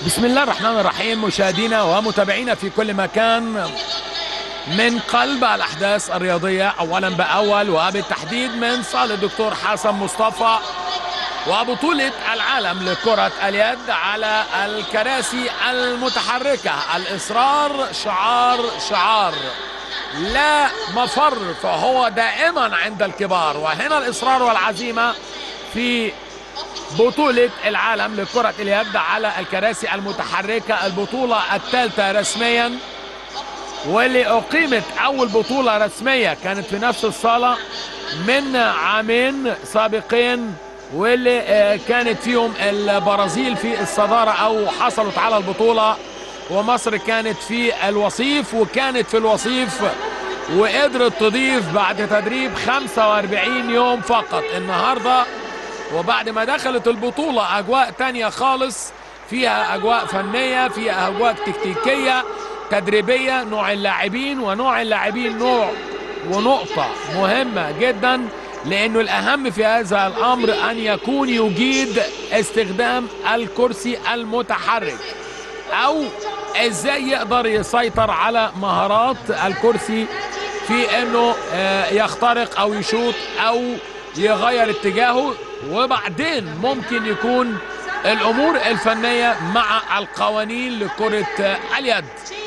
بسم الله الرحمن الرحيم مشاهدينا ومتابعينا في كل مكان من قلب الأحداث الرياضية أولا بأول وبالتحديد من صالة الدكتور حسن مصطفى وبطولة العالم لكرة اليد على الكراسي المتحركة الإصرار شعار شعار لا مفر فهو دائما عند الكبار وهنا الإصرار والعزيمة في بطولة العالم لكرة اليد على الكراسي المتحركة البطولة الثالثة رسميا واللي أقيمت أول بطولة رسمية كانت في نفس الصالة من عامين سابقين واللي آه، كانت فيهم البرازيل في الصدارة أو حصلت على البطولة ومصر كانت في الوصيف وكانت في الوصيف وقدرت تضيف بعد تدريب 45 يوم فقط النهارده وبعد ما دخلت البطولة أجواء تانية خالص فيها أجواء فنية فيها أجواء تكتيكية تدريبية نوع اللاعبين ونوع اللاعبين نوع ونقطة مهمة جدا لأنه الأهم في هذا الأمر أن يكون يجيد استخدام الكرسي المتحرك أو إزاي يقدر يسيطر على مهارات الكرسي في أنه آه، يخترق أو يشوط أو يغير اتجاهه وبعدين ممكن يكون الامور الفنيه مع القوانين لكره اليد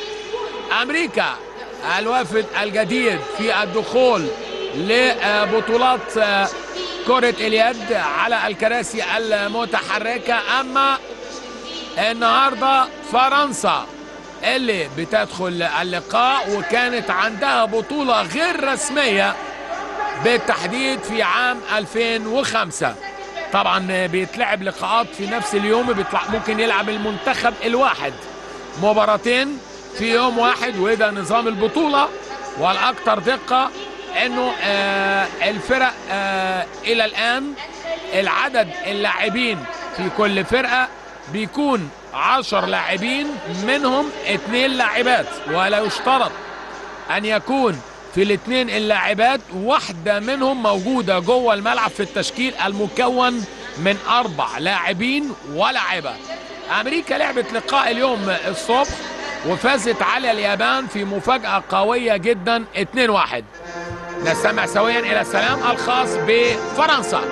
امريكا الوافد الجديد في الدخول لبطولات كرة اليد على الكراسي المتحركة أما النهاردة فرنسا اللي بتدخل اللقاء وكانت عندها بطولة غير رسمية بالتحديد في عام 2005 طبعا بيتلعب لقاءات في نفس اليوم بيطلع ممكن يلعب المنتخب الواحد مباراتين في يوم واحد وده نظام البطولة والأكثر دقة انه آه الفرق آه الى الان العدد اللاعبين في كل فرقة بيكون عشر لاعبين منهم اثنين لاعبات ولا يشترط ان يكون في الاثنين اللاعبات واحدة منهم موجودة جوه الملعب في التشكيل المكون من أربع لاعبين ولاعبة أمريكا لعبت لقاء اليوم الصبح وفازت على اليابان في مفاجأة قوية جدا 2-1 نستمع سويا إلى السلام الخاص بفرنسا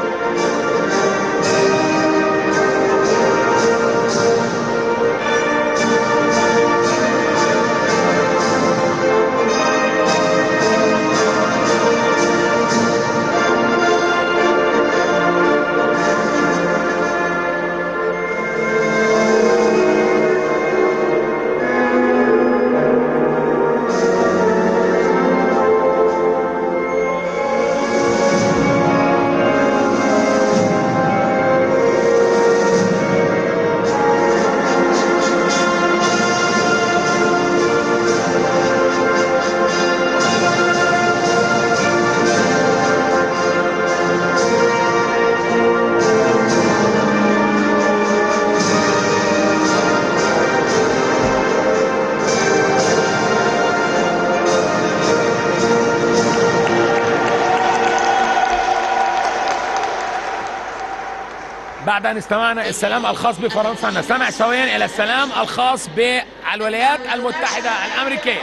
بعد أن استمعنا السلام الخاص بفرنسا نستمع سويا إلى السلام الخاص بالولايات المتحدة الأمريكية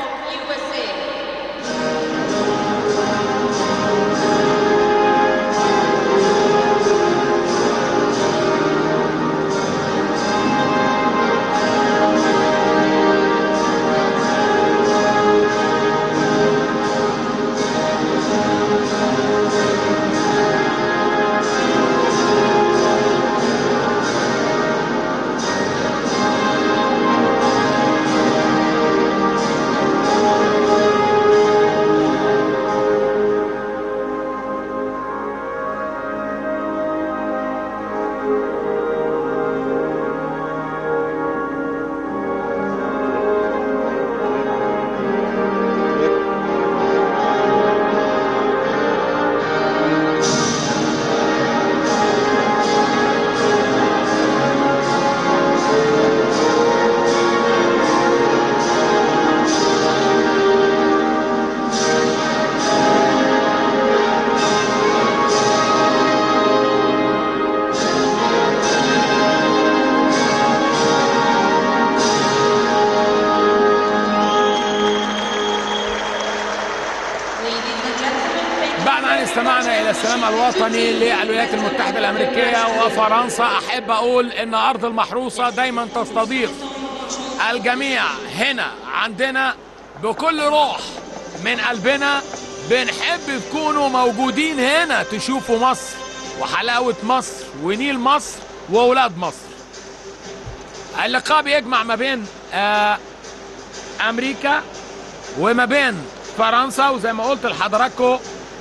معنا الى السلام الوطني للولايات المتحده الامريكيه وفرنسا احب اقول ان ارض المحروسه دايما تستضيف الجميع هنا عندنا بكل روح من قلبنا بنحب تكونوا موجودين هنا تشوفوا مصر وحلاوه مصر ونيل مصر واولاد مصر اللقاء بيجمع ما بين آه امريكا وما بين فرنسا وزي ما قلت لحضراتكم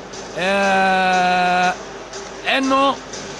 آه انه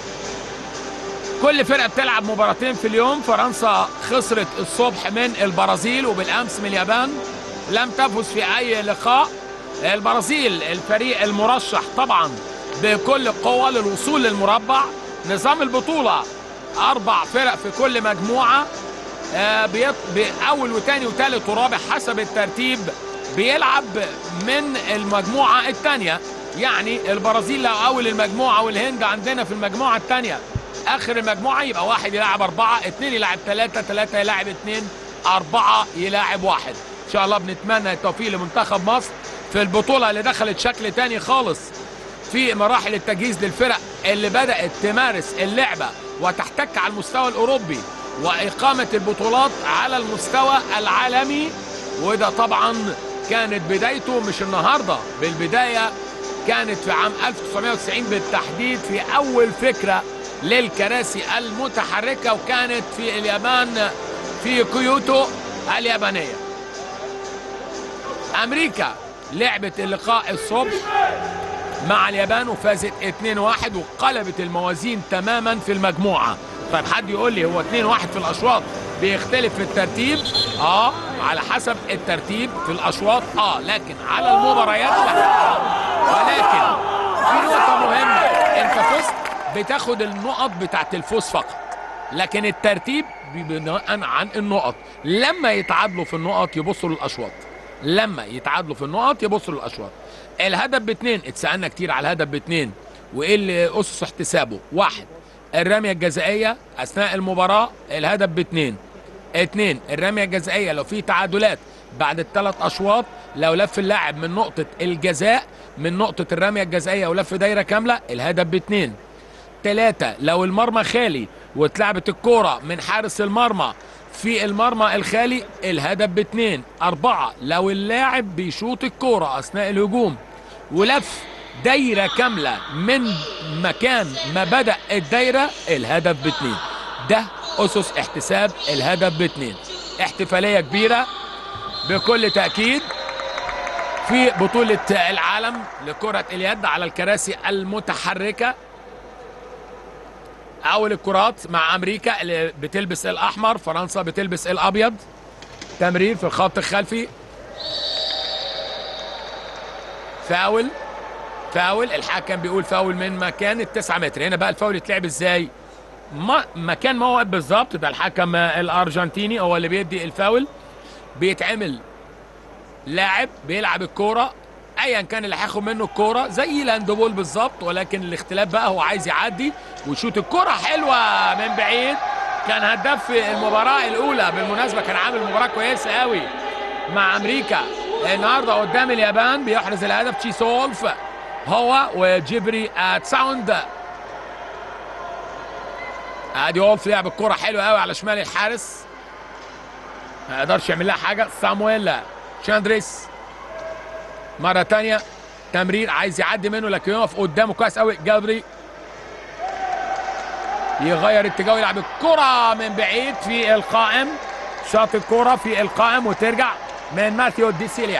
كل فرقه بتلعب مباراتين في اليوم فرنسا خسرت الصبح من البرازيل وبالامس من اليابان لم تفز في اي لقاء البرازيل الفريق المرشح طبعا بكل قوه للوصول للمربع نظام البطوله اربع فرق في كل مجموعه آه بيط... باول وثاني وثالث ورابع حسب الترتيب بيلعب من المجموعه الثانيه يعني البرازيل لو اول المجموعه والهند عندنا في المجموعه الثانيه اخر المجموعه يبقى واحد يلاعب اربعه اثنين يلاعب ثلاثه ثلاثه يلاعب اثنين اربعه يلاعب واحد ان شاء الله بنتمنى التوفيق لمنتخب مصر في البطوله اللي دخلت شكل تاني خالص في مراحل التجهيز للفرق اللي بدات تمارس اللعبه وتحتك على المستوى الاوروبي واقامه البطولات على المستوى العالمي وده طبعا كانت بدايته مش النهارده بالبدايه كانت في عام 1990 بالتحديد في اول فكره للكراسي المتحركه وكانت في اليابان في كيوتو اليابانيه. امريكا لعبت اللقاء الصبح مع اليابان وفازت 2-1 وقلبت الموازين تماما في المجموعه. طيب حد يقول لي هو 2-1 في الاشواط بيختلف في الترتيب؟ اه على حسب الترتيب في الاشواط اه لكن على المباريات لا ولكن في نقطه مهمه انت فزت بتاخد النقط بتاعت الفوز فقط لكن الترتيب بناء عن النقط لما يتعادلوا في النقط يبصوا للاشواط لما يتعادلوا في النقط يبصوا للاشواط الهدف باتنين اتسالنا كتير على الهدف باتنين وايه اللي اسس احتسابه واحد الرميه الجزائيه اثناء المباراه الهدف باتنين اتنين الرميه الجزائيه لو في تعادلات بعد الثلاث اشواط لو لف اللاعب من نقطه الجزاء من نقطه الرميه الجزائيه ولف دايره كامله الهدف باتنين ثلاثة لو المرمى خالي واتلعبت الكورة من حارس المرمى في المرمى الخالي الهدف باتنين أربعة لو اللاعب بيشوط الكورة أثناء الهجوم ولف دايرة كاملة من مكان ما بدأ الدايرة الهدف باتنين ده أسس احتساب الهدف باتنين احتفالية كبيرة بكل تأكيد في بطولة العالم لكرة اليد على الكراسي المتحركة اول الكرات مع امريكا اللي بتلبس الاحمر فرنسا بتلبس الابيض تمرير في الخط الخلفي فاول فاول الحكم بيقول فاول من مكان التسعة متر هنا بقى الفاول يتلعب ازاي ما مكان موعد بالظبط ده الحكم الارجنتيني هو اللي بيدي الفاول بيتعمل لاعب بيلعب الكوره ايا كان اللي هياخد منه الكوره زي الهاندبول بالظبط ولكن الاختلاف بقى هو عايز يعدي ويشوط الكوره حلوه من بعيد كان هداف في المباراه الاولى بالمناسبه كان عامل مباراه كويسه قوي مع امريكا النهارده قدام اليابان بيحرز الهدف تشي سولف هو وجبري تساوند ادي اولف لعب الكوره حلوه قوي على شمال الحارس ما يقدرش يعمل لها حاجه سامويل شاندريس مره تانية تمرير عايز يعدي منه لكن يقف قدامه كويس قوي جابري يغير اتجاهه يلعب الكرة من بعيد في القائم شاط الكرة في القائم وترجع من ماثيو ديسيليا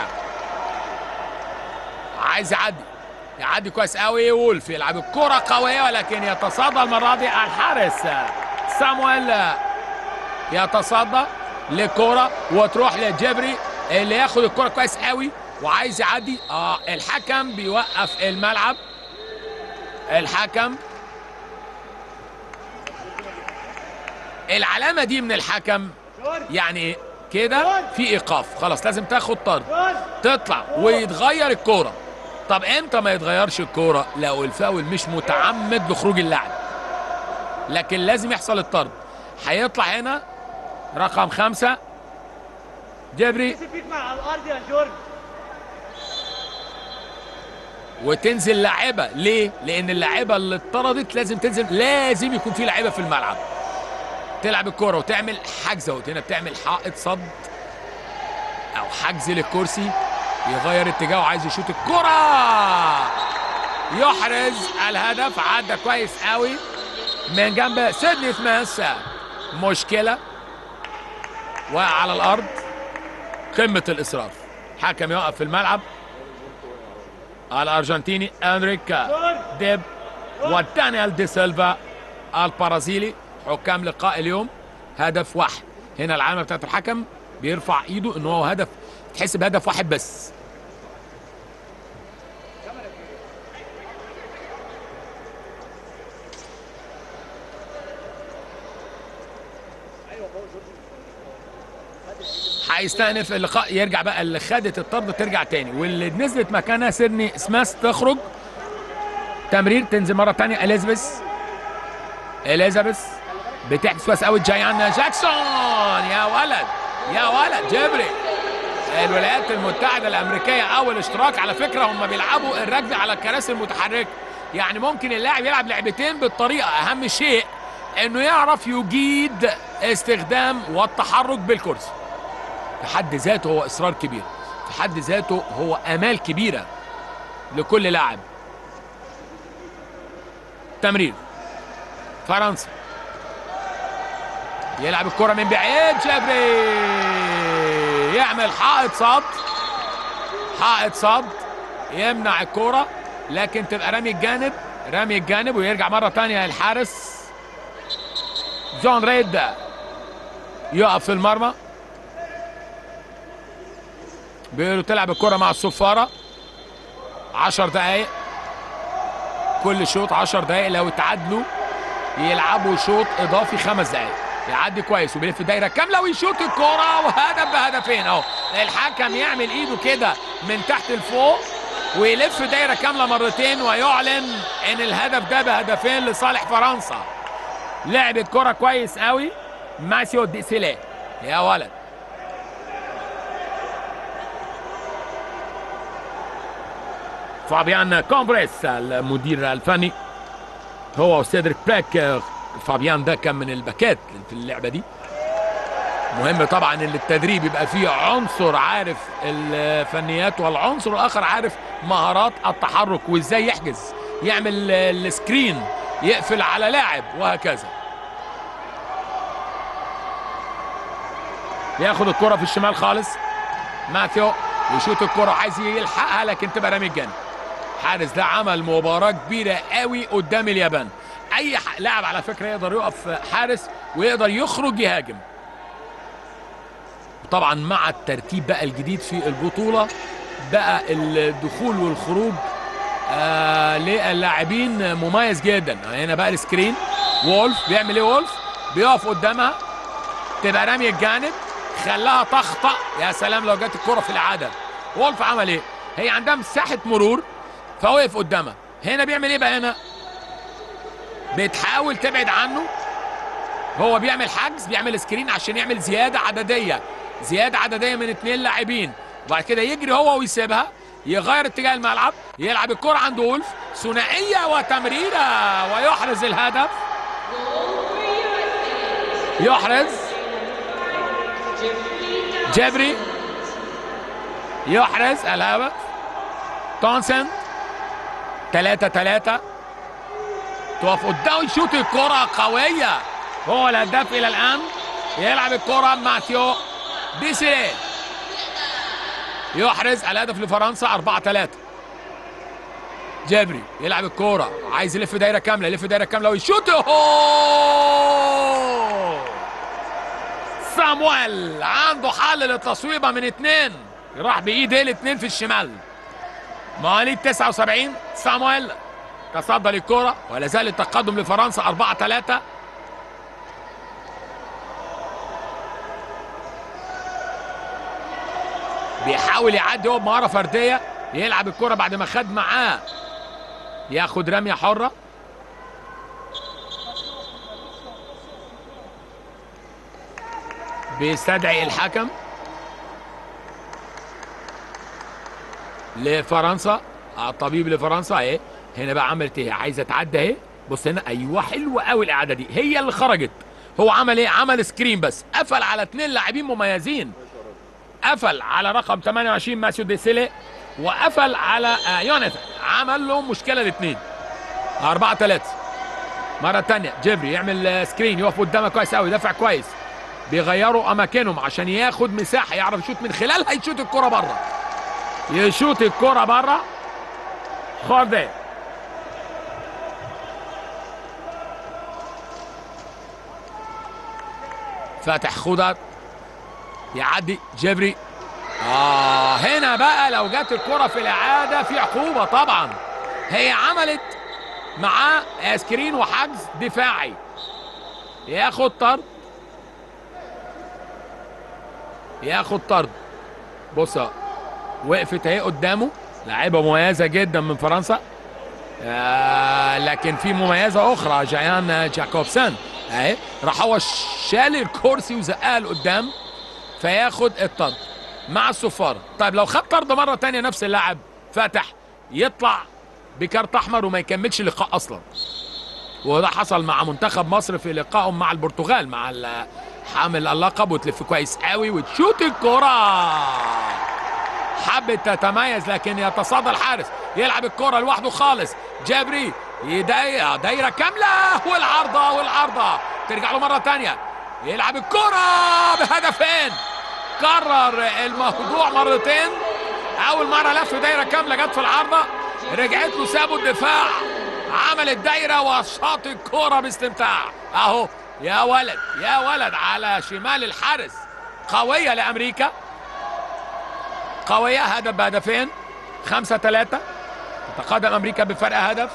عايز يعدي يعدي كويس قوي وولف يلعب الكرة قوية ولكن يتصدى المرة دي الحارس سامويل يتصدى للكرة وتروح لجبري اللي ياخد الكرة كويس قوي وعايز يعدي اه الحكم بيوقف الملعب الحكم العلامه دي من الحكم يعني كده في ايقاف خلاص لازم تاخد طرد تطلع ويتغير الكوره طب امتى ما يتغيرش الكوره لو الفاول مش متعمد لخروج اللاعب لكن لازم يحصل الطرد هيطلع هنا رقم خمسة جبري فيك مع الارض يا جورج وتنزل لاعبه ليه لان اللاعبه اللي اتطردت لازم تنزل لازم يكون في لاعبه في الملعب تلعب الكره وتعمل حجز اهوت هنا بتعمل حائط صد او حجز للكرسي يغير اتجاهه عايز يشوط الكره يحرز الهدف عدى كويس قوي من جنب سيدني سميث مشكله وقع على الارض قمه الاصرار حكم يقف في الملعب الارجنتيني انريك ديب ودانيال دي سيلفا البرازيلي حكام لقاء اليوم هدف واحد هنا العلامه بتاعت الحكم بيرفع ايده ان هو هدف تحسب هدف واحد بس هيستأنف اللقاء يرجع بقى اللي خدت الطرد ترجع تاني واللي نزلت مكانها سيرني سماث تخرج تمرير تنزل مره تانية اليزابيث اليزابيث بتحبس كويس قوي جايان جاكسون يا ولد يا ولد جبري الولايات المتحدة الأمريكية أول اشتراك على فكرة هم بيلعبوا الرجبي على الكراسي المتحركة يعني ممكن اللاعب يلعب لعبتين بالطريقة أهم شيء إنه يعرف يجيد استخدام والتحرك بالكرسي في حد ذاته هو إصرار كبير في حد ذاته هو آمال كبيرة لكل لاعب تمرير فرنسا يلعب الكرة من بعيد جبري يعمل حائط صد حائط صد يمنع الكرة لكن تبقى رمي الجانب رمي الجانب ويرجع مرة تانية الحارس جون ريد يقف في المرمى بيقولوا تلعب الكرة مع الصفارة عشر دقايق كل شوط عشر دقايق لو اتعادلوا يلعبوا شوط اضافي خمس دقايق يعدي كويس وبيلف دايره كامله ويشوط الكوره وهدف بهدفين اهو الحكم يعمل ايده كده من تحت لفوق ويلف دايره كامله مرتين ويعلن ان الهدف ده بهدفين لصالح فرنسا لعب الكره كويس قوي ماسيو دي سيلي يا ولد فابيان كومبريس المدير الفني هو وسيدريك باك فابيان ده كان من الباكات في اللعبه دي مهم طبعا ان التدريب يبقى فيه عنصر عارف الفنيات والعنصر الاخر عارف مهارات التحرك وازاي يحجز يعمل السكرين يقفل على لاعب وهكذا ياخد الكرة في الشمال خالص ماثيو يشوط الكرة عايز يلحقها لكن تبقى رامي الجنب حارس ده عمل مباراة كبيرة قوي قدام اليابان اي لاعب على فكره يقدر يقف حارس ويقدر يخرج يهاجم طبعا مع الترتيب بقى الجديد في البطوله بقى الدخول والخروج آه للاعبين مميز جدا هنا بقى السكرين وولف بيعمل ايه وولف بيقف قدامها تبقى رامي الجانب خلاها تخطأ يا سلام لو جت الكره في العدد وولف عمل ايه هي عندها مساحه مرور فوقف قدامها هنا بيعمل ايه بقى هنا بتحاول تبعد عنه هو بيعمل حجز بيعمل سكرين عشان يعمل زياده عدديه زياده عدديه من اثنين لاعبين وبعد كده يجري هو ويسيبها يغير اتجاه الملعب يلعب الكره عند وولف ثنائيه وتمريره ويحرز الهدف يحرز جبري يحرز الهدف تونسن 3 3 تقف قدامه يشوط الكرة قوية هو الهداف إلى الآن يلعب الكرة ماتيو ديسيري يحرز الهدف لفرنسا 4 3 جبري يلعب الكرة عايز يلف دايرة كاملة يلف دايرة كاملة ويشوط سامويل عنده حل للتصويبة من اثنين راح بإيديه الاثنين في الشمال مواليد 79 سامويل تصدى للكرة ولا زال التقدم لفرنسا 4 3 بيحاول يعدي هو بمهارة فردية يلعب الكرة بعد ما خد معاه ياخد رمية حرة بيستدعي الحكم لفرنسا الطبيب لفرنسا اهي هنا بقى عملت ايه عايزه تعدي اهي بص هنا ايوه حلوه قوي الاعاده دي هي اللي خرجت هو عمل ايه عمل سكرين بس قفل على اثنين لاعبين مميزين قفل على رقم 28 ماسيو ديسيلي وقفل على آه يوناثان عمل له مشكله الاثنين 4 3 مره ثانيه جيفري يعمل آه، سكرين يقف قدامه كويس قوي يدافع كويس بيغيروا اماكنهم عشان ياخد مساحه يعرف يشوط من خلالها يشوط الكره بره يشوط الكره بره خورده فاتح خضر يعدي جيفري اه هنا بقى لو جت الكره في الاعاده في عقوبه طبعا هي عملت معاه سكرين وحجز دفاعي ياخد طرد ياخد طرد بص أهو. وقفت اهي قدامه لاعيبه مميزه جدا من فرنسا آه لكن في مميزه اخرى جيان جاكوبسون اهي راح هو شال الكرسي وزقها لقدام فياخد الطرد مع الصفاره طيب لو خد طرد مره تانية نفس اللاعب فتح يطلع بكارت احمر وما يكملش اللقاء اصلا وده حصل مع منتخب مصر في لقائهم مع البرتغال مع ال- حامل اللقب وتلف كويس قوي وتشوت الكره حبت تتميز لكن يتصادى الحارس يلعب الكرة لوحده خالص جابري يدايرة دايرة كاملة والعارضة والعارضة ترجع له مرة تانية يلعب الكرة بهدفين كرر الموضوع مرتين أول مرة لف دايرة كاملة جت في العارضة رجعت له سابوا الدفاع عمل الدايرة وشاط الكرة باستمتاع أهو يا ولد يا ولد على شمال الحارس قوية لأمريكا قوية هدف بهدفين خمسة ثلاثة تتقدم أمريكا بفرق هدف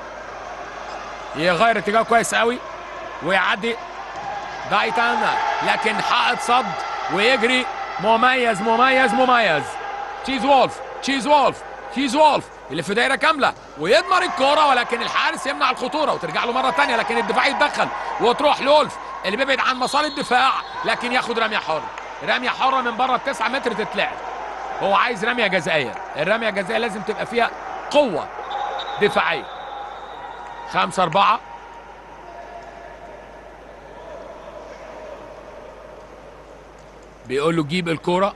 يغير اتجاهه كويس قوي ويعدي دايتان لكن حائط صد ويجري مميز مميز مميز تشيز وولف تشيز وولف تشيز وولف اللي في دايره كامله ويدمر الكوره ولكن الحارس يمنع الخطوره وترجع له مره ثانيه لكن الدفاع يتدخل وتروح لولف اللي بيبعد عن مسار الدفاع لكن ياخد رميه حره رميه حره من بره التسعة متر تتلعب هو عايز رميه جزائيه الرميه الجزائيه لازم تبقى فيها قوه دفاعيه خمسة أربعة بيقول له جيب الكرة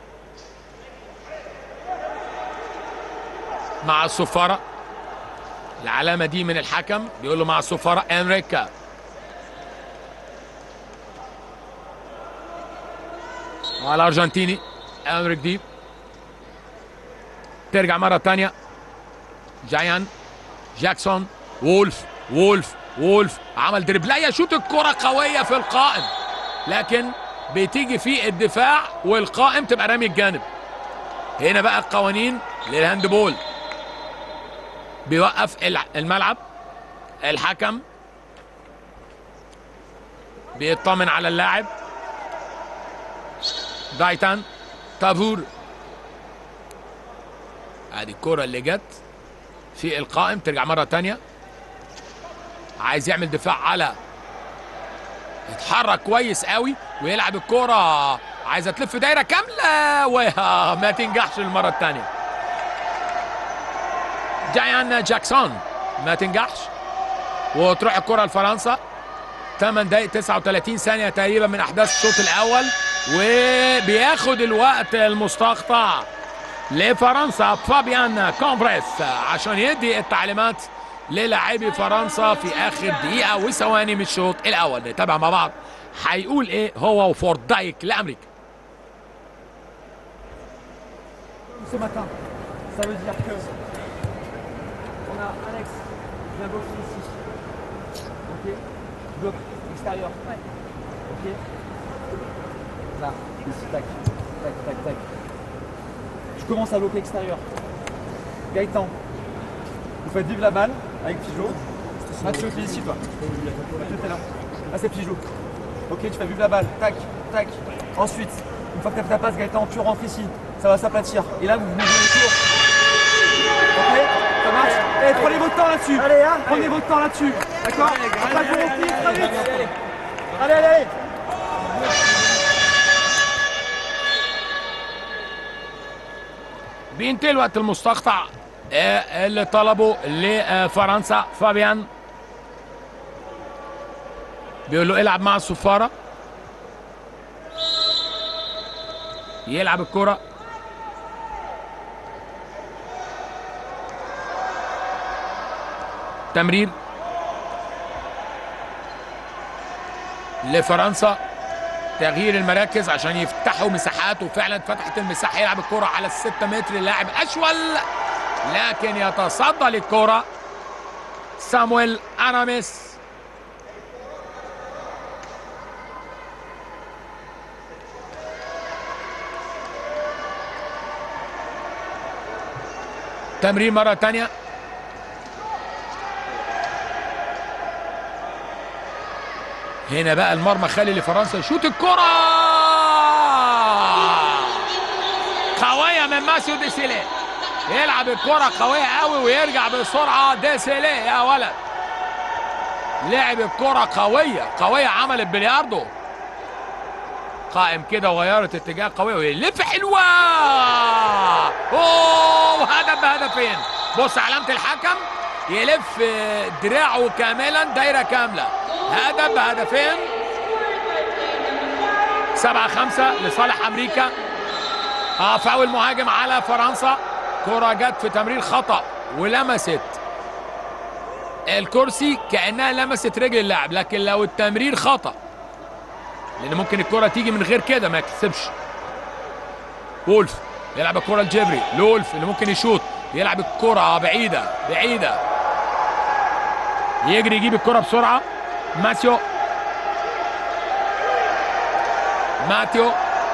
مع الصفارة العلامة دي من الحكم بيقول له مع الصفارة أنريكا على الأرجنتيني أنريك دي ترجع مرة تانية جايان جاكسون وولف وولف وولف عمل دربلايه شوت الكرة قوية في القائم لكن بتيجي في الدفاع والقائم تبقى رامي الجانب هنا بقى القوانين للهاندبول بيوقف الع- الملعب الحكم بيطمن على اللاعب دايتان تافور ادي الكرة اللي جت في القائم ترجع مرة تانية عايز يعمل دفاع على يتحرك كويس قوي ويلعب الكرة عايزة تلف دايرة كاملة وما تنجحش المرة التانية جايان جاكسون ما تنجحش وتروح الكرة لفرنسا 8 دقايق 39 ثانية تقريبا من أحداث الشوط الأول وبياخد الوقت المستقطع لفرنسا فابيان كومبريس عشان يدي التعليمات للاعبي فرنسا في اخر دقيقه وثواني من الشوط الاول نتابع مع بعض هيقول ايه هو وفورد دايك لامريكا ce matin. Ça veut dire que on a Alex qui vient bloquer ici. Ok Bloc extérieur. Ok Là, ici, tac. Tac, tac, tac. Je commence à bloquer extérieur. Gaëtan, vous faites vivre la balle avec Pigeot. Mathieu, tu es ici toi. Mathieu, t'es là. Là, c'est Pigeot. Ok, tu fais vivre la balle. Tac, tac. Ensuite, une fois que tu as ta passe, Gaëtan, tu rentres ici. Ça va s'aplatir. Et là, vous venez jouer le tour. Ok Ça marche Eh, prenez votre temps là-dessus. Allez, hein Prenez votre temps là-dessus. D'accord Après, vous rentrez très vite. Allez, allez, allez. بينتهي الوقت المستقطع آه، اللي طلبوا لفرنسا فابيان بيقول له العب مع الصفاره يلعب الكره تمرير لفرنسا تغيير المراكز عشان يفتحوا مساحات وفعلا فتحت المساحه يلعب الكره على الستة متر اللاعب اشول لكن يتصدى للكره سامويل اراميس تمرير مره ثانيه هنا بقى المرمى خالي لفرنسا شوت الكرة قوية من ماسيو ديسيلي يلعب الكرة قوية قوي ويرجع بسرعة ديسيلي يا ولد لعب الكرة قوية قوية عملت بلياردو قائم كده وغيرت اتجاه قوية ويلف حلوة اوه هدف بهدفين بص علامة الحكم يلف دراعه كاملا دايرة كاملة هدف بهدفين سبعة خمسة لصالح أمريكا اه فاول مهاجم على فرنسا كرة جت في تمرير خطأ ولمست الكرسي كأنها لمست رجل اللاعب لكن لو التمرير خطأ لأن ممكن الكرة تيجي من غير كده ما يكسبش وولف يلعب الكرة الجبري لولف اللي ممكن يشوط يلعب الكرة بعيدة بعيدة يجري يجيب الكرة بسرعة ماسيو ماتيو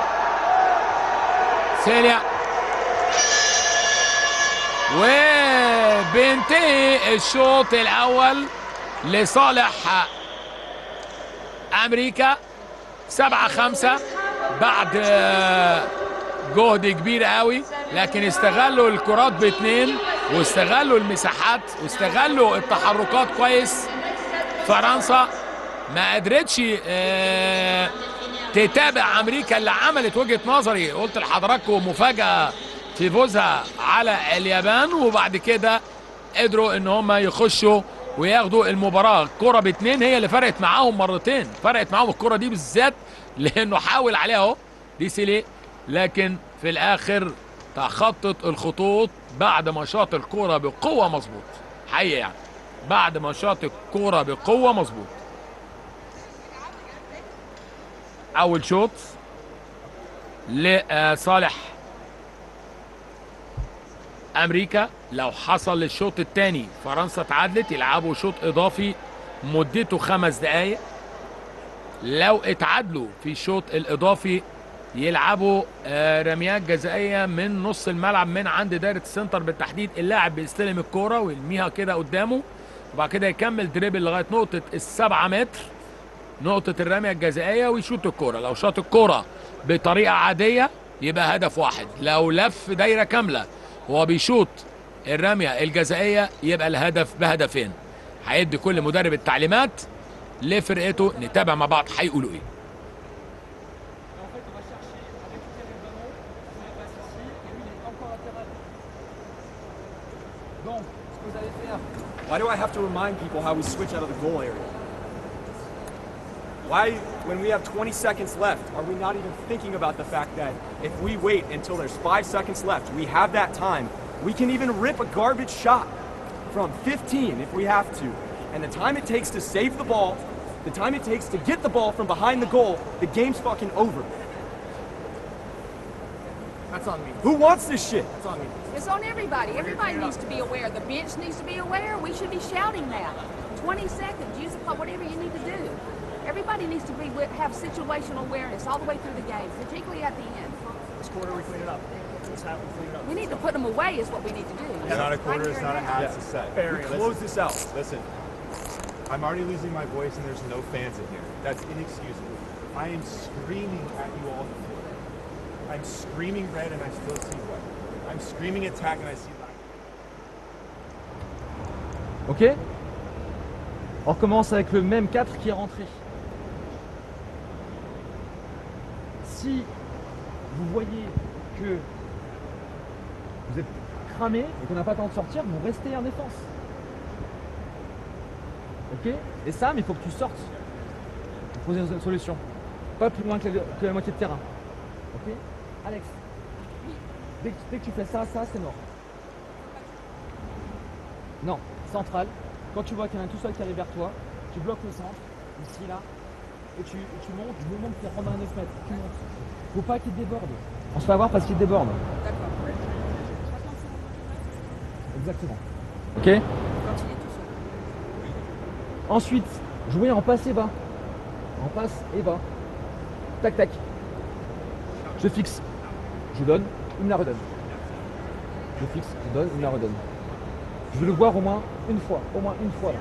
سيليا وبينتهي الشوط الاول لصالح امريكا سبعة خمسة بعد جهد كبير قوي لكن استغلوا الكرات باثنين واستغلوا المساحات واستغلوا التحركات كويس فرنسا ما قدرتش آه، تتابع امريكا اللي عملت وجهه نظري قلت لحضراتكم مفاجاه في فوزها على اليابان وبعد كده قدروا ان هم يخشوا وياخدوا المباراه الكره باتنين هي اللي فرقت معاهم مرتين فرقت معاهم الكره دي بالذات لانه حاول عليها اهو دي سيلي لكن في الاخر تخطط الخطوط بعد ما شاط الكره بقوه مظبوط حقيقه يعني بعد ما شاط الكرة بقوة مظبوط أول شوط لصالح أمريكا لو حصل للشوط الثاني فرنسا تعادلت يلعبوا شوط إضافي مدته خمس دقايق لو اتعادلوا في الشوط الإضافي يلعبوا آه، رميات جزائيه من نص الملعب من عند دايره السنتر بالتحديد اللاعب بيستلم الكوره ويرميها كده قدامه وبعد كده يكمل دريبل لغايه نقطه السبعة متر نقطه الرميه الجزائيه ويشوط الكوره لو شاط الكوره بطريقه عاديه يبقى هدف واحد لو لف دايره كامله وهو بيشوط الرميه الجزائيه يبقى الهدف بهدفين هيدي كل مدرب التعليمات لفرقته نتابع مع بعض هيقولوا ايه En fait, on va chercher à récupérer le ballon, on le passe ici, et lui, il est encore latéral. Donc, ce que vous allez faire, Why do I have to remind people how we switch out of the goal area? Why, when we have 20 seconds left, are we not even thinking about the fact that if we wait until there's five seconds left, we have that time, we can even rip a garbage shot from 15 if we have to. And the time it takes to save the ball, the time it takes to get the ball from behind the goal, the game's fucking over. that's on me. Who wants this shit? That's on me. It's on everybody. Everybody needs to be aware. The bench needs to be aware. We should be shouting that. 20 seconds. Use the clock, whatever you need to do. Everybody needs to be wi- have situational awareness all the way through the game, particularly at the end. This quarter, we clean it up. This half, we clean it up. We need to put them away is what we need to do. It's not a Right quarter, here it's and not a now. half, it's a set. Fair We enough. close this out. Listen, I'm already losing my voice and there's no fans in here. That's inexcusable. I am screaming at you all on the floor. I'm screaming red and I still see white. I'm screaming attack and I see black. Ok On recommence avec le même 4 qui est rentré. Si vous voyez que vous êtes cramés et qu'on n'a pas le temps de sortir vont rester en défense. Ok Et Sam, il faut que tu sortes. Pour trouver une solution. Pas plus loin que la, que la moitié de terrain. Ok Alex, dès que, dès que tu fais ça, ça, c'est mort. Non, central. Quand tu vois qu'il y en a un tout seul qui arrive vers toi, tu bloques le centre, ici, là, et tu, et tu montes, du moment qu'il rentre dans les 9 mètres, tu montes. Faut pas qu'il déborde. On se fait avoir parce qu'il déborde. D'accord. Exactement. Ok Quand il est tout seul. Ensuite, jouer en passe et bas. En passe et bas. Tac tac. Je fixe. Je donne, il me la redonne. Je fixe, je donne, il me la redonne. Je veux le voir au moins une fois. Au moins une fois là.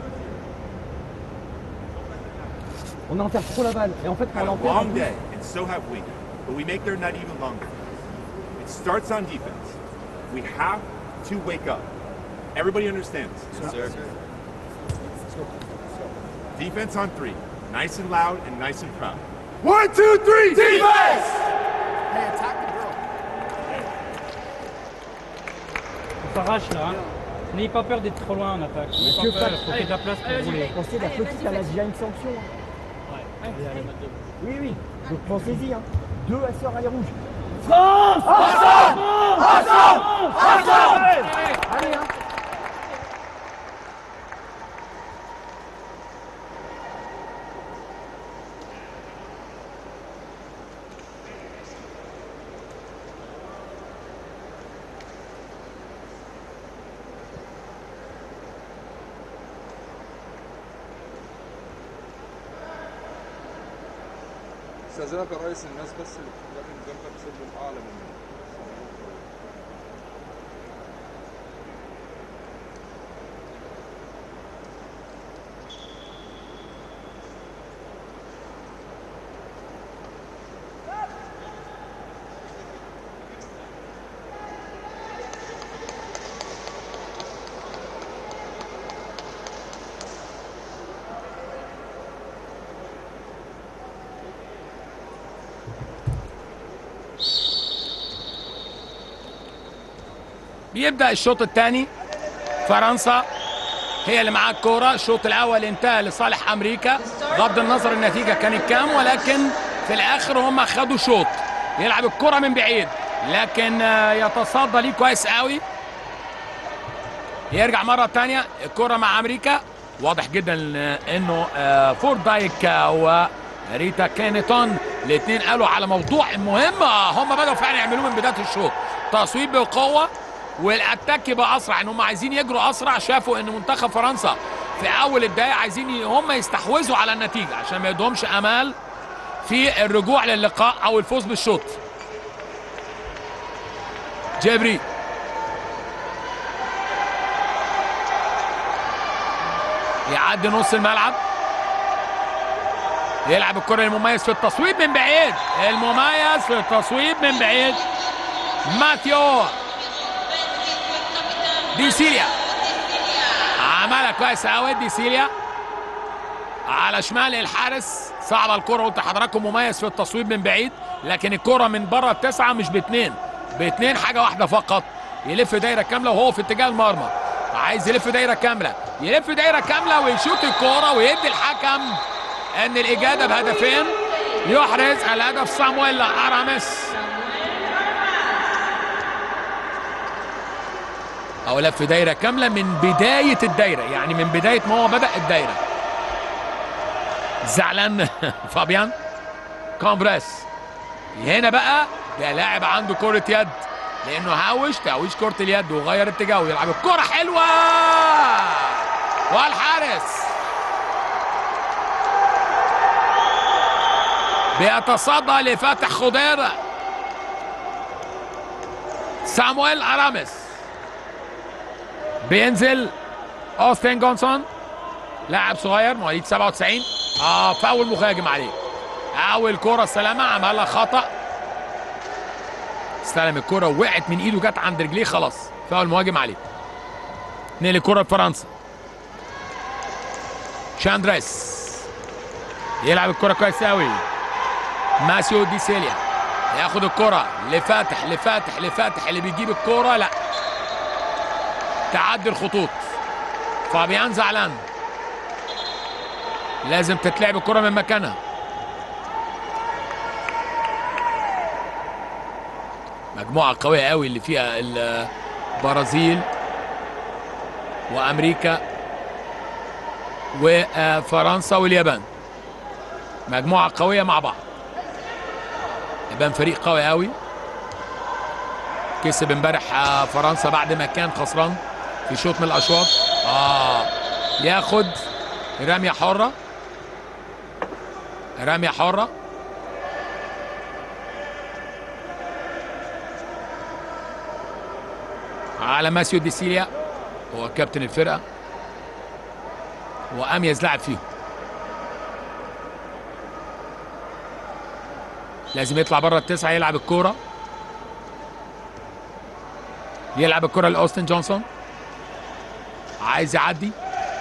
On enterre trop la balle. Et en fait, quand Had on a l'enterre. en long plus- day, and so have we. But we make their night even longer. It starts on defense. We have to wake up. Everybody understands. Yes, sir. Defense on three. Nice and loud and nice and proud. One, two, three. Defense! On s'arrache là. hein. N'ayez pas peur d'être trop loin en attaque. N'ayez que pas peur, faire faut qu'il y ait de la place pour rouler. Pensez la Allez, petite, vas-y, elle a vas-y. déjà une sanction. hein. Oui, oui. Donc pensez-y. Hein. Deux à sœur à les rouges. France Allez, hein. استاذنك يا ريس الناس بس اللي بتتكلم جنبك صوتهم اعلى منك بيبدا الشوط الثاني فرنسا هي اللي معاها الكوره الشوط الاول انتهى لصالح امريكا بغض النظر النتيجه كانت كام ولكن في الاخر هم خدوا شوط يلعب الكره من بعيد لكن آه، يتصدى ليه كويس قوي يرجع مره ثانيه الكره مع امريكا واضح جدا آه، انه آه، فورد دايك آه، وريتا كينيتون الاثنين قالوا على موضوع مهم آه، هم بدأوا فعلا يعملوه من بدايه الشوط تصويب بقوه والاتاك يبقى اسرع ان هم عايزين يجروا اسرع شافوا ان منتخب فرنسا في اول الدقائق عايزين ي- هم يستحوذوا على النتيجه عشان ما يدهمش امال في الرجوع للقاء او الفوز بالشوط جبري يعدي نص الملعب يلعب الكرة المميز في التصويب من بعيد المميز في التصويب من بعيد ماتيو دي سيليا عملها كويس قوي دي سيليا على شمال الحارس صعبة الكرة قلت لحضراتكم مميز في التصويب من بعيد لكن الكرة من بره التسعة مش باتنين باتنين حاجة واحدة فقط يلف دايرة كاملة وهو في اتجاه المرمى عايز يلف دايرة كاملة يلف دايرة كاملة ويشوط الكرة ويدي الحكم ان الإجادة بهدفين يحرز الهدف صامويل ارامس او لف دايره كامله من بدايه الدايره يعني من بدايه ما هو بدا الدايره زعلان فابيان كومبريس هنا بقى ده لاعب عنده كرة يد لانه هاوش تهويش كرة اليد وغير اتجاهه يلعب الكرة حلوة والحارس بيتصدى لفتح خضير سامويل ارامس بينزل اوستن جونسون لاعب صغير مواليد 97 اه فاول مهاجم عليه اول كرة السلامة عملها خطأ استلم الكرة وقعت من ايده جت عند رجليه خلاص فاول مهاجم عليه نقل الكرة لفرنسا شاندريس يلعب الكرة كويس قوي ماسيو دي سيليا ياخد الكرة لفاتح لفاتح لفاتح اللي بيجيب الكرة لا تعدي الخطوط فابيان زعلان لازم تتلعب الكرة من مكانها مجموعة قوية قوي اللي فيها البرازيل وأمريكا وفرنسا واليابان مجموعة قوية مع بعض اليابان فريق قوي قوي كسب امبارح آه، فرنسا بعد ما كان خسران في شوط من الاشواط اه ياخد رميه حره رميه حره على ماسيو دي سيليا هو كابتن الفرقه واميز لاعب فيهم لازم يطلع بره التسعه يلعب الكوره يلعب الكرة لأوستن جونسون عايز يعدي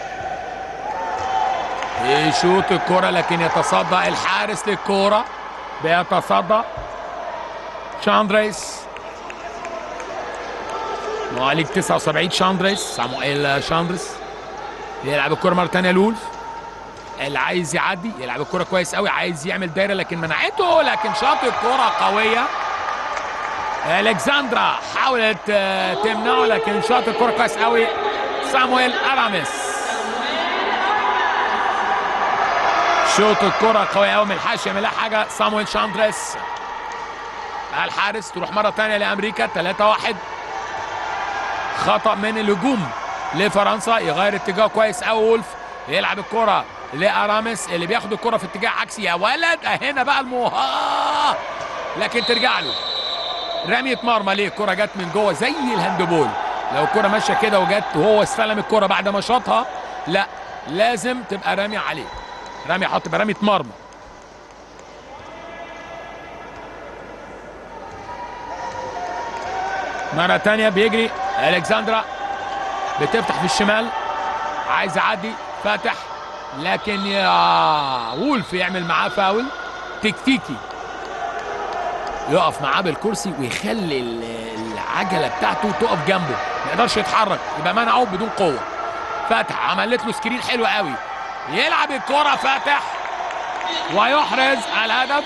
يشوط الكرة لكن يتصدى الحارس للكرة بيتصدى شاندريس مواليد 79 شاندريس سامويل شاندريس يلعب الكرة مرة تانية لولف اللي عايز يعدي يلعب الكرة كويس قوي عايز يعمل دايرة لكن منعته لكن شاط الكرة قوية الكسندرا حاولت آه، تمنعه لكن شاط الكرة كويس قوي سامويل اراميس شوط الكرة قوية قوي من الحاشية يعملها حاجة سامويل شاندريس الحارس تروح مرة تانية لأمريكا 3 1 خطأ من الهجوم لفرنسا يغير اتجاهه كويس قوي وولف يلعب الكرة لأرامس اللي بياخد الكرة في اتجاه عكسي يا ولد هنا بقى الموها لكن ترجع له رمية مرمى ليه الكرة جت من جوه زي الهاندبول لو الكرة ماشية كده وجت وهو استلم الكرة بعد ما شاطها لا لازم تبقى رامية عليه رامية حط تبقى رمية مرمى مرة تانية بيجري الكسندرا بتفتح في الشمال عايز يعدي فاتح لكن يا وولف يعمل معاه فاول تكتيكي يقف معاه بالكرسي ويخلي ال- العجله بتاعته تقف جنبه ما يقدرش يتحرك يبقى منعه بدون قوه فتح عملت له سكرين حلو قوي يلعب الكره فاتح ويحرز الهدف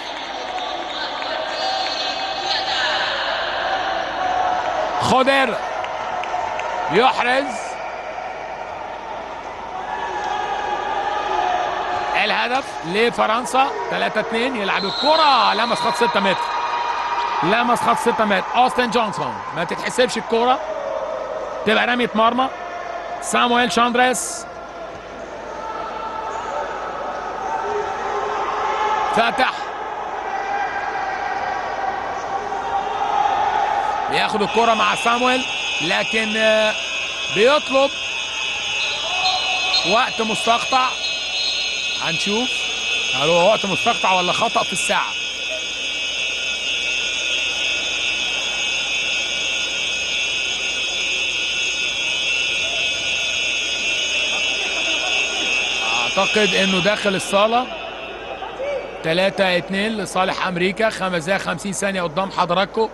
خضر يحرز الهدف لفرنسا 3 2 يلعب الكره لمس خط 6 متر لمس خط 6 متر اوستن جونسون ما تتحسبش الكوره تبقى رمية مرمى سامويل شاندريس فتح بياخد الكرة مع سامويل لكن آه، بيطلب وقت مستقطع هنشوف هل هو وقت مستقطع ولا خطأ في الساعة اعتقد انه داخل الصالة 3 2 لصالح امريكا 5 دقايق 50 ثانية قدام حضراتكم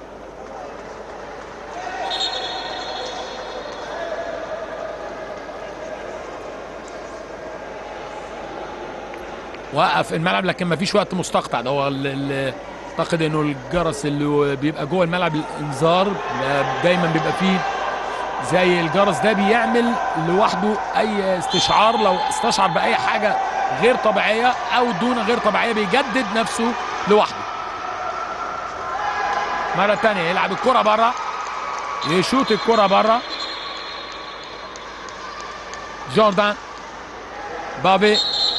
وقف الملعب لكن ما فيش وقت مستقطع ده هو ال- ال- اعتقد انه الجرس اللي بيبقى جوه الملعب الانذار دايما بيبقى فيه زي الجرس ده بيعمل لوحده اي استشعار لو استشعر باي حاجه غير طبيعيه او دون غير طبيعيه بيجدد نفسه لوحده مره تانية يلعب الكره بره يشوط الكره بره جوردان بابي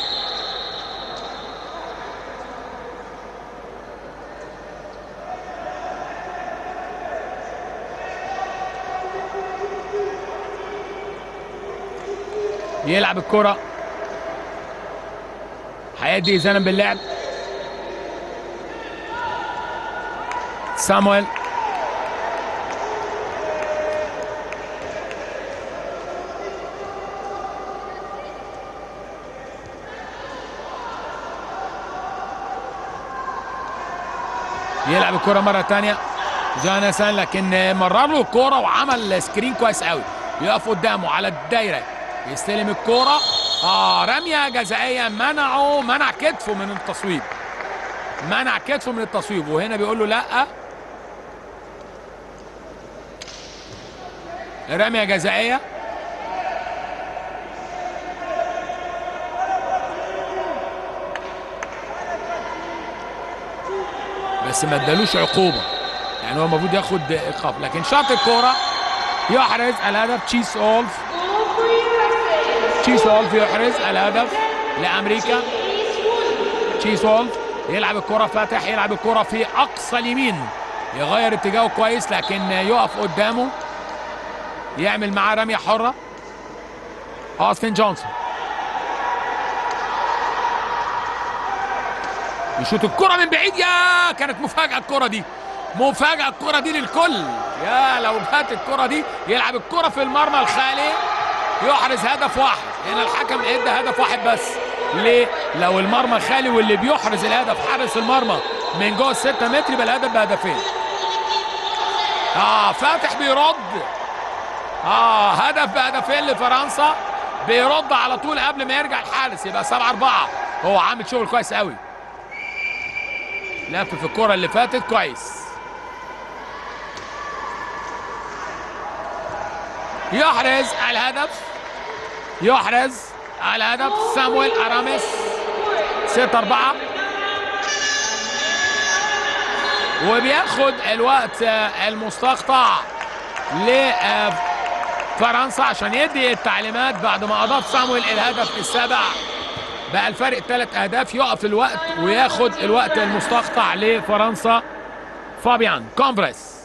يلعب الكرة هيدي إذانا باللعب سامويل يلعب الكرة مرة تانية جوناثان لكن مرر له الكرة وعمل سكرين كويس قوي يقف قدامه على الدايره يستلم الكوره اه رميه جزائيه منعه منع كتفه من التصويب منع كتفه من التصويب وهنا بيقول له لا رميه جزائيه بس ما ادالوش عقوبه يعني هو المفروض ياخد ايقاف لكن شاط الكوره يحرز الهدف تشيس اولف تشيس اولف يحرز الهدف لامريكا تشيس اولف يلعب الكرة فاتح يلعب الكرة في اقصى اليمين يغير اتجاهه كويس لكن يقف قدامه يعمل معاه رمية حرة اوستن جونسون يشوط الكرة من بعيد يا كانت مفاجأة الكرة دي مفاجأة الكرة دي للكل يا لو جت الكرة دي يلعب الكرة في المرمى الخالي يحرز هدف واحد هنا الحكم ادى هدف واحد بس ليه؟ لو المرمى خالي واللي بيحرز الهدف حارس المرمى من جوه الستة متر يبقى الهدف بهدفين اه فاتح بيرد اه هدف بهدفين لفرنسا بيرد على طول قبل ما يرجع الحارس يبقى 7 4 هو عامل شغل كويس قوي لف في الكرة اللي فاتت كويس يحرز الهدف يحرز الهدف سامويل اراميس 6 4 وبياخد الوقت المستقطع لفرنسا عشان يدي التعليمات بعد ما اضاف سامويل الهدف السابع بقى الفرق ثلاث اهداف يقف الوقت وياخد الوقت المستقطع لفرنسا فابيان كومبريس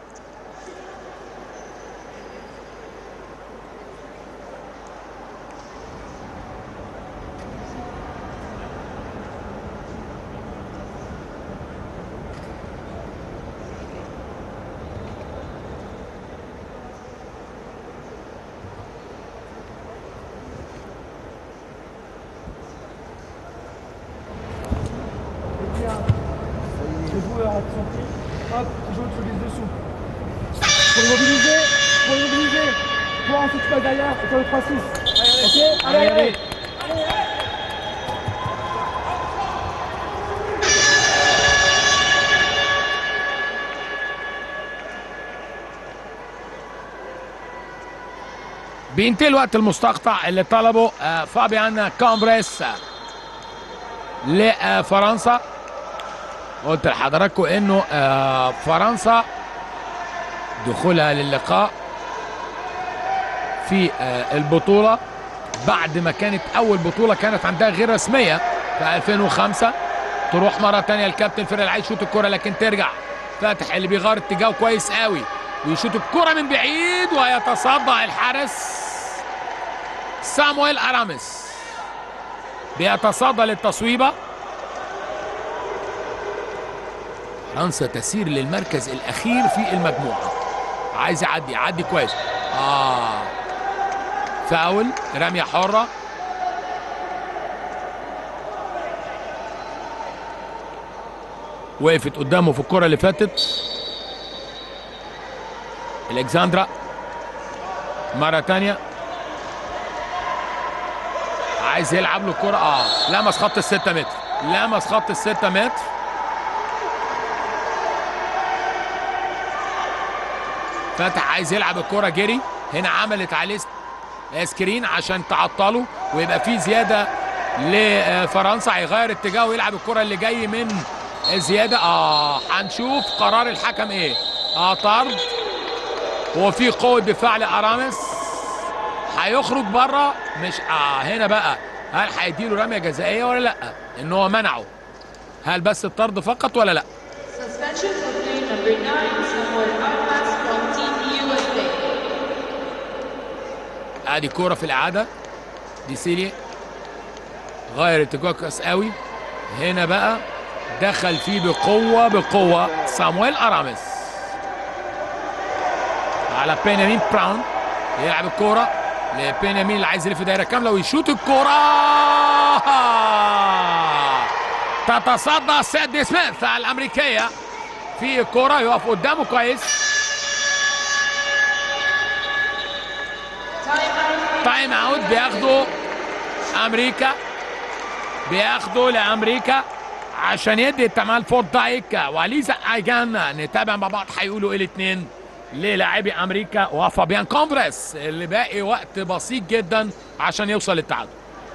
Les joueurs sont pris, hop, tu joues, tu vises dessous. Pour le mobiliser, pour le mobiliser. Toi ensuite tu passes derrière et toi le 3-6. Ok Allez, allez, allez. بينتهي الوقت المستقطع اللي طلبه آه، فابيان كومبريس لفرنسا قلت لحضراتكم انه آه، فرنسا دخولها للقاء في آه، البطولة بعد ما كانت أول بطولة كانت عندها غير رسمية في 2005 تروح مرة تانية الكابتن فريق العيد يشوط الكرة لكن ترجع فاتح اللي بيغير اتجاهه كويس قوي ويشوط الكرة من بعيد ويتصدى الحارس سامويل أرامس بيتصدى للتصويبة فرنسا تسير للمركز الأخير في المجموعة عايز يعدي يعدي كويس آه فاول رمية حرة وقفت قدامه في الكرة اللي فاتت الكسندرا مرة تانية عايز يلعب له الكرة اه لمس خط الستة متر لمس خط الستة متر فتح عايز يلعب الكرة جري هنا عملت عليه سكرين عشان تعطله ويبقى في زيادة لفرنسا هيغير اتجاهه ويلعب الكرة اللي جاي من زيادة اه هنشوف قرار الحكم ايه اه طرد وفي قوة دفاع لأرامس هيخرج بره مش اه هنا بقى هل هيديله رمية جزائية ولا لا ان هو منعه هل بس الطرد فقط ولا لا Suspension for player number 9, Samuel Armas from Team USA. ادي كوره في الاعاده دي سيلي غير اتجاه كويس قوي هنا بقى دخل فيه بقوه بقوه سامويل ارامس على بينامين براون يلعب الكوره لبينامين اللي عايز يلف دايره كامله ويشوط الكوره تتصدى سيدي سميث الامريكيه في الكوره يقف قدامه كويس تايم اوت بياخدوا امريكا بياخدوا لامريكا عشان يدي التمال فور دايك وليزا ايجان نتابع مع بعض هيقولوا ايه الاثنين للاعبي امريكا وفابيان كونفرس اللي باقي وقت بسيط جدا عشان يوصل للتعادل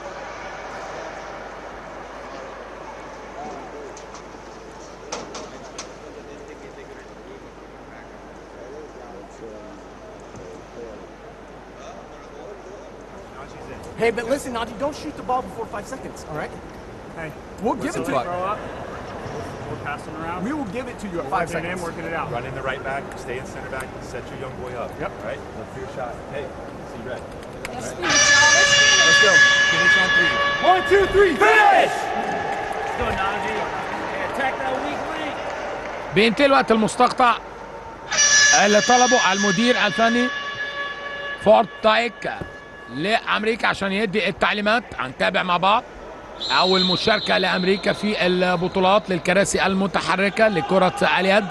Hey, but listen, Najee, don't shoot the ball before five seconds, all right? Hey, We'll give it to throw you. up. We're passing around. We will give it to you at five working it in, seconds. working it out. Run in the right back, stay in center back, set your young boy up. Yep. All right? Look for your shot. Hey, see red. Let's finish, y'all. Let's finish. Let's go. Finish on three. One, two, three, finish! Let's go, Najee. Hey, attack that weak link. بينتهي الوقت المستقطع اللي طلبه المدير الفني فورت تايك لامريكا عشان يدي التعليمات هنتابع مع بعض اول مشاركه لامريكا في البطولات للكراسي المتحركه لكره اليد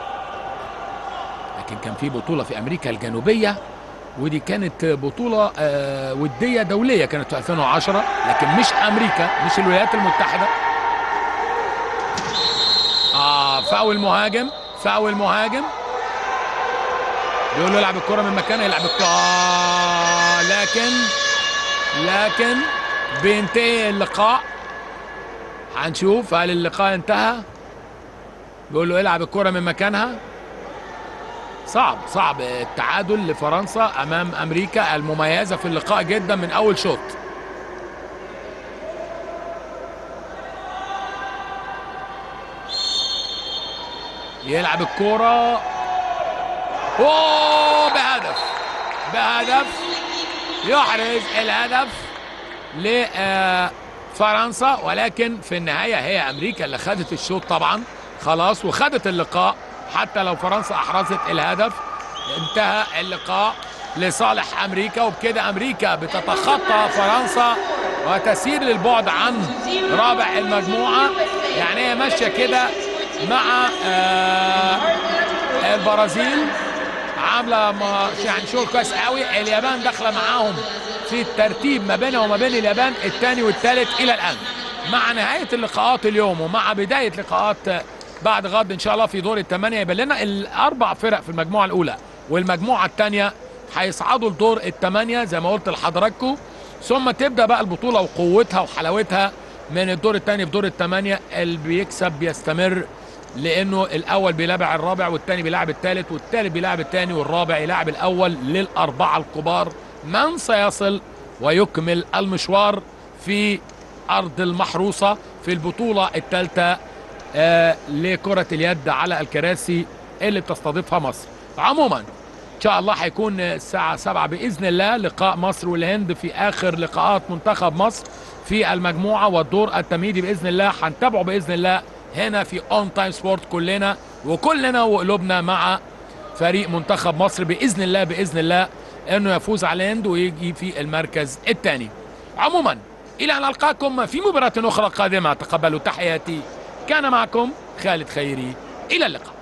لكن كان في بطوله في امريكا الجنوبيه ودي كانت بطوله آه، وديه دوليه كانت في 2010 لكن مش امريكا مش الولايات المتحده اه فاول مهاجم فاول مهاجم بيقول له العب الكرة من مكانها يلعب الكرة آه لكن لكن بينتهي اللقاء هنشوف هل اللقاء انتهى بيقول له العب الكرة من مكانها صعب صعب التعادل لفرنسا امام امريكا المميزة في اللقاء جدا من اول شوط يلعب الكرة اوه بهدف بهدف يحرز الهدف لفرنسا ولكن في النهايه هي امريكا اللي خدت الشوط طبعا خلاص وخدت اللقاء حتى لو فرنسا احرزت الهدف انتهى اللقاء لصالح امريكا وبكده امريكا بتتخطى فرنسا وتسير للبعد عن رابع المجموعه يعني هي ماشيه كده مع آه البرازيل عامله ما- يعني شغل كويس قوي اليابان داخله معاهم في الترتيب ما بينها وما بين اليابان الثاني والثالث الى الان مع نهايه اللقاءات اليوم ومع بدايه لقاءات بعد غد ان شاء الله في دور الثمانيه يبقى لنا الاربع فرق في المجموعه الاولى والمجموعه الثانيه هيصعدوا لدور الثمانيه زي ما قلت لحضراتكم ثم تبدا بقى البطوله وقوتها وحلاوتها من الدور الثاني في دور الثمانيه اللي بيكسب بيستمر لانه الاول بيلعب الرابع والثاني بيلعب الثالث والثالث بيلعب الثاني والرابع يلعب الاول للاربعه الكبار من سيصل ويكمل المشوار في ارض المحروسه في البطوله الثالثه آه لكره اليد على الكراسي اللي بتستضيفها مصر عموما ان شاء الله هيكون الساعه 7 باذن الله لقاء مصر والهند في اخر لقاءات منتخب مصر في المجموعه والدور التمهيدي باذن الله هنتابعه باذن الله هنا في اون تايم سبورت كلنا وكلنا وقلوبنا مع فريق منتخب مصر باذن الله باذن الله انه يفوز على الهند ويجي في المركز الثاني عموما الى ان القاكم في مباراه اخرى قادمه تقبلوا تحياتي كان معكم خالد خيري الى اللقاء